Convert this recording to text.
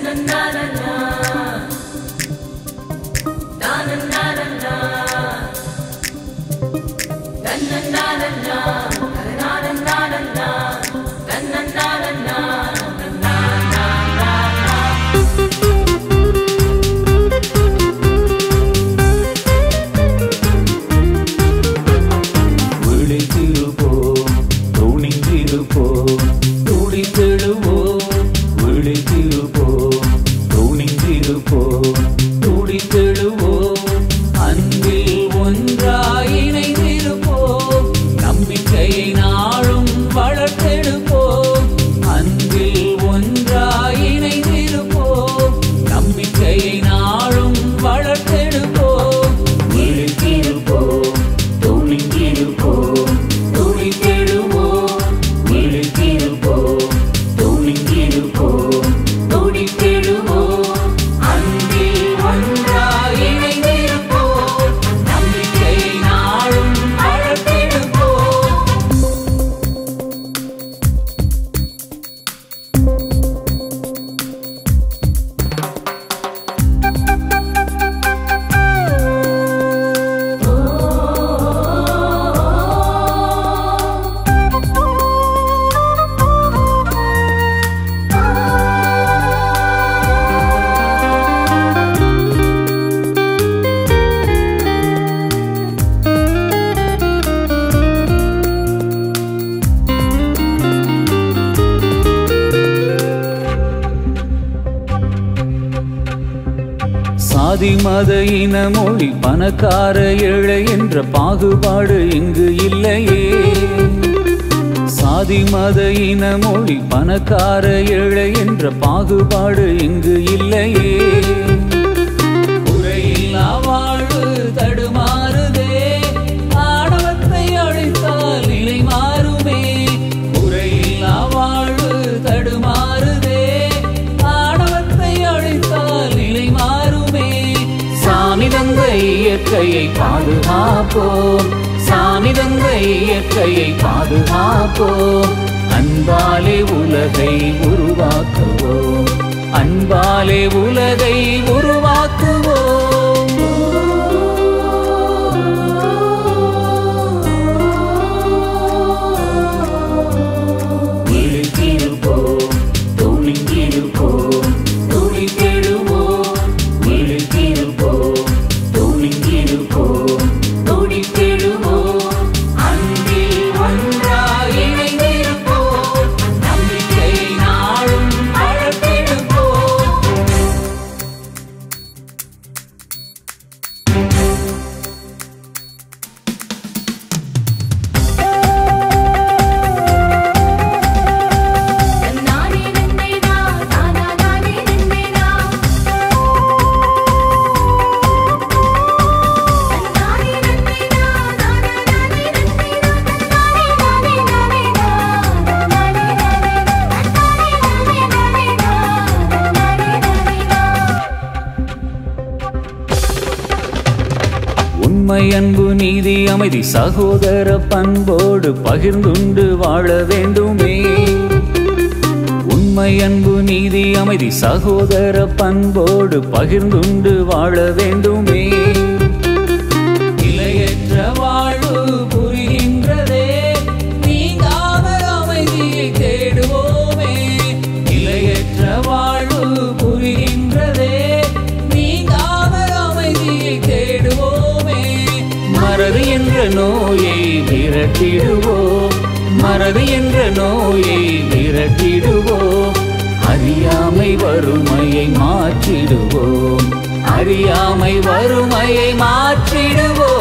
விழித்திருப்போம் துணிந்திருப்போம் துடித்தெழுவோம் விழித்திருப்போம் துணிந்திருப்போம் துடித்தெழுவோம் அன்பில் ஒன்றாய் இணைந்திருப்போம் நம்பிக்கையை நாளும் வளர்த்தெடுப்போம் அன்பில் ஒன்றாய் இணைந்திருப்போம் நம்பிக்கையை நாளும் வளர்த்தெடுப்போம் விழித்திருப்போம் துணிந்திருப்போம் துடித்தெழுவோம் விழித்திருப்போம் துணிந்திருப்போம் துடித்தெழுவோம் அன்பில் ஒன்றாய் இணைந்திருப்போம் நம்பிக்கையை நாளும் வளர்த்தெடுப்போம் சாதி மத இன மொழி பணக்கார ஏழை என்ற பாகுபாடு இங்கு இல்லையே சாதி மத இன மொழி பணக்கார ஏழை என்ற பாகுபாடு இங்கு இல்லையே குறையில்லா வாழ்வு தடுமாறுதே ஆணவத்தை அழித்தால் நிலை மாறுமே குறையில்லா வாழ்வு தடுமாறுதே ஆணவத்தை அழித்தால் நிலை மாறுமே சாமி தந்த இயற்கையை பாதுகாப்போம் சாமி தந்த இயற்கையை பாதுகாப்போம் அன்பாலே உலகை உருவாக்குவோம் அன்பாலே உலகை உருவாக்குவோம் விழித்திருப்போம் துணிந்திருப்போம் துடித்தெழுவோம் விழித்திருப்போம் துணிந்திருப்போம் துடித்தெழுவோம் அன்பில் ஒன்றாய் இணைந்திருப்போம் நம்பிக்கை நாளும் வளர்த்தெடுப்போம் நானே நன்மைனா நானா நானே நன்மைனா நானே நன்மைனா நானா நானே நன்மைனா நானே நானே நானே நானே நானே நானே நானே உண்மை அன்பு நீதி அமைதி சகோதர பண்போடு பகிர்ந்துண்டு வாழ வேண்டுமே உண்மை அன்பு நீதி அமைதி சகோதர பண்போடு பகிர்ந்துண்டு வாழ வேண்டுமே நிலையற்ற வாழ்வு புரிகின்றதே நீங்காத அமைதியை தேடுவோமே நிலையற்ற வாழ்வு புரிகின்றதே நீங்காத அமைதியை தேடுவோமே மறதி என்ற நோயை விரட்டிடுவோம் மறதி என்ற நோயை விரட்டிடுவோம் அறியாமை வறுமையை மாற்றிடுவோம் அறியாமை வறுமையை மாற்றிடுவோம்